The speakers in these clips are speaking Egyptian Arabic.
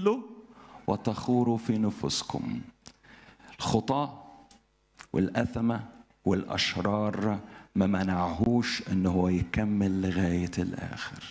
تملوا وتخوروا في نفوسكم الخطاة والأثمة والأشرار ما منعهوش إن هو يكمل لغاية الآخر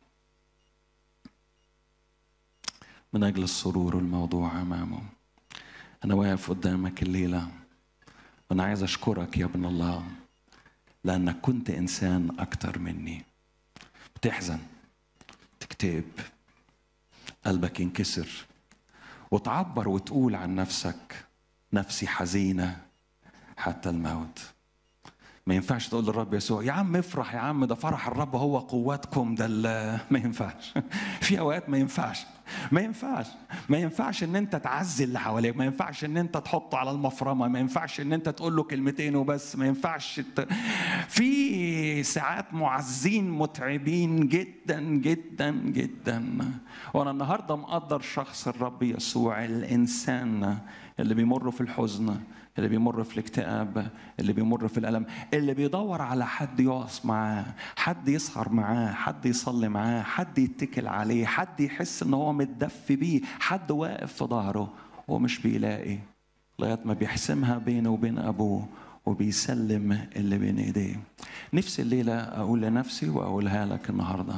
من أجل السرور والموضوع أمامه أنا واقف قدامك الليلة وأنا عايز أشكرك يا ابن الله لأنك كنت إنسان أكتر مني بتحزن تكتئب قلبك ينكسر وتعبر وتقول عن نفسك نفسي حزينة حتى الموت ما ينفعش تقول للرب يسوع يا عم افرح يا عم ده فرح الرب هو قوتكم ده ما ينفعش في اوقات ما ينفعش ما ينفعش ما ينفعش ان انت تعزي اللي حواليك ما ينفعش ان انت تحطه على المفرمه ما ينفعش ان انت تقول له كلمتين وبس ما ينفعش ت... في ساعات معزين متعبين جدا جدا جدا وانا النهارده مقدر شخص الرب يسوع الانسان اللي بيمر في الحزن اللي بيمر في الاكتئاب اللي بيمر في الالم اللي بيدور على حد يقف معاه حد يسهر معاه حد يصلي معاه حد يتكل عليه حد يحس ان هو متدفي بيه حد واقف في ظهره ومش بيلاقي لغايه ما بيحسمها بينه وبين ابوه وبيسلم اللي بين ايديه نفسي الليله اقول لنفسي واقولها لك النهارده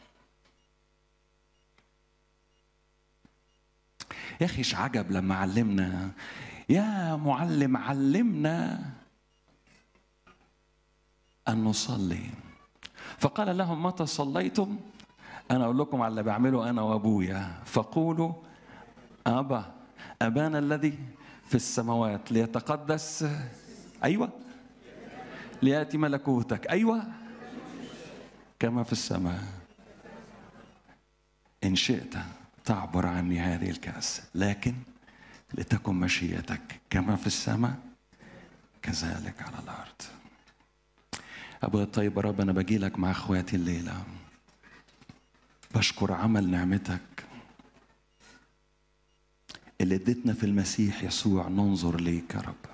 يا اخي ايش عجب لما علمنا يا معلم علمنا ان نصلي فقال لهم متى صليتم انا اقول لكم على اللي بعمله انا وابويا فقولوا ابا ابانا الذي في السماوات ليتقدس ايوه لياتي ملكوتك ايوه كما في السماء ان شئت تعبر عني هذه الكاس لكن لتكن مشيتك كما في السماء كذلك على الارض ابويا الطيب رب انا باجي لك مع اخواتي الليله بشكر عمل نعمتك اللي اديتنا في المسيح يسوع ننظر ليك يا رب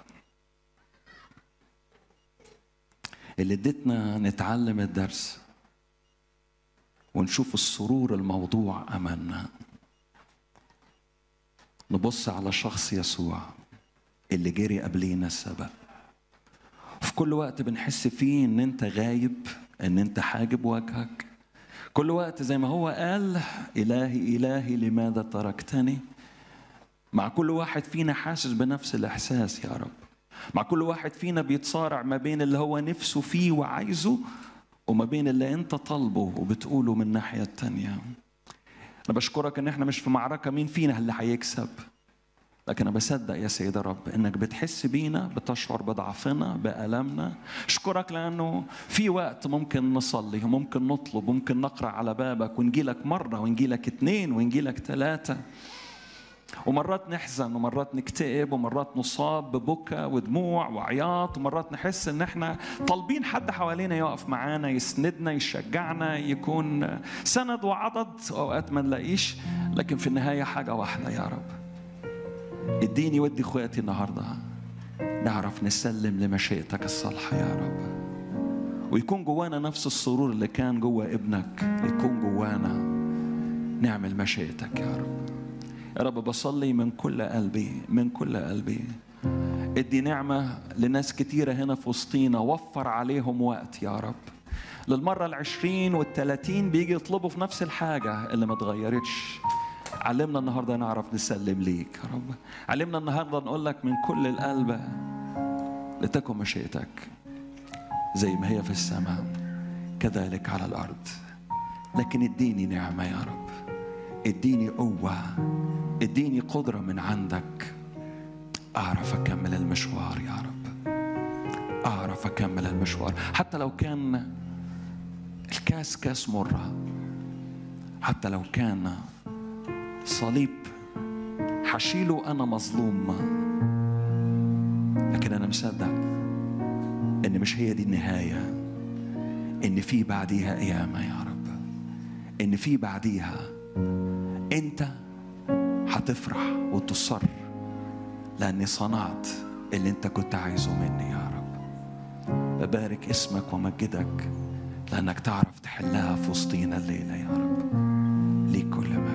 اللي اديتنا نتعلم الدرس ونشوف السرور الموضوع امامنا نبص على شخص يسوع اللي جري قبلينا السبق في كل وقت بنحس فيه ان انت غايب ان انت حاجب وجهك كل وقت زي ما هو قال الهي الهي لماذا تركتني مع كل واحد فينا حاسس بنفس الاحساس يا رب مع كل واحد فينا بيتصارع ما بين اللي هو نفسه فيه وعايزه وما بين اللي انت طالبه وبتقوله من الناحيه التانيه انا بشكرك ان احنا مش في معركه مين فينا اللي هيكسب لكن انا بصدق يا سيد رب انك بتحس بينا بتشعر بضعفنا بالمنا اشكرك لانه في وقت ممكن نصلي وممكن نطلب ممكن نقرا على بابك ونجي لك مره ونجي لك اتنين ونجي لك ثلاثه ومرات نحزن ومرات نكتئب ومرات نصاب ببكا ودموع وعياط ومرات نحس ان احنا طالبين حد حوالينا يقف معانا يسندنا يشجعنا يكون سند وعضد اوقات ما نلاقيش لكن في النهايه حاجه واحده يا رب اديني ودي اخواتي النهارده نعرف نسلم لمشيئتك الصالحه يا رب ويكون جوانا نفس السرور اللي كان جوا ابنك يكون جوانا نعمل مشيئتك يا رب يا رب بصلي من كل قلبي من كل قلبي ادي نعمة لناس كتيرة هنا في وسطينا وفر عليهم وقت يا رب للمرة العشرين والتلاتين بيجي يطلبوا في نفس الحاجة اللي ما اتغيرتش علمنا النهاردة نعرف نسلم ليك يا رب علمنا النهاردة نقول لك من كل القلب لتكن مشيئتك زي ما هي في السماء كذلك على الأرض لكن اديني نعمة يا رب اديني قوة اديني قدرة من عندك أعرف أكمل المشوار يا رب أعرف أكمل المشوار حتى لو كان الكاس كاس مرة حتى لو كان صليب حشيله أنا مظلوم لكن أنا مصدق إن مش هي دي النهاية إن في بعديها قيامة يا رب إن في بعديها انت هتفرح وتصر لاني صنعت اللي انت كنت عايزه مني يا رب ببارك اسمك ومجدك لانك تعرف تحلها في وسطينا الليله يا رب ليك كل ما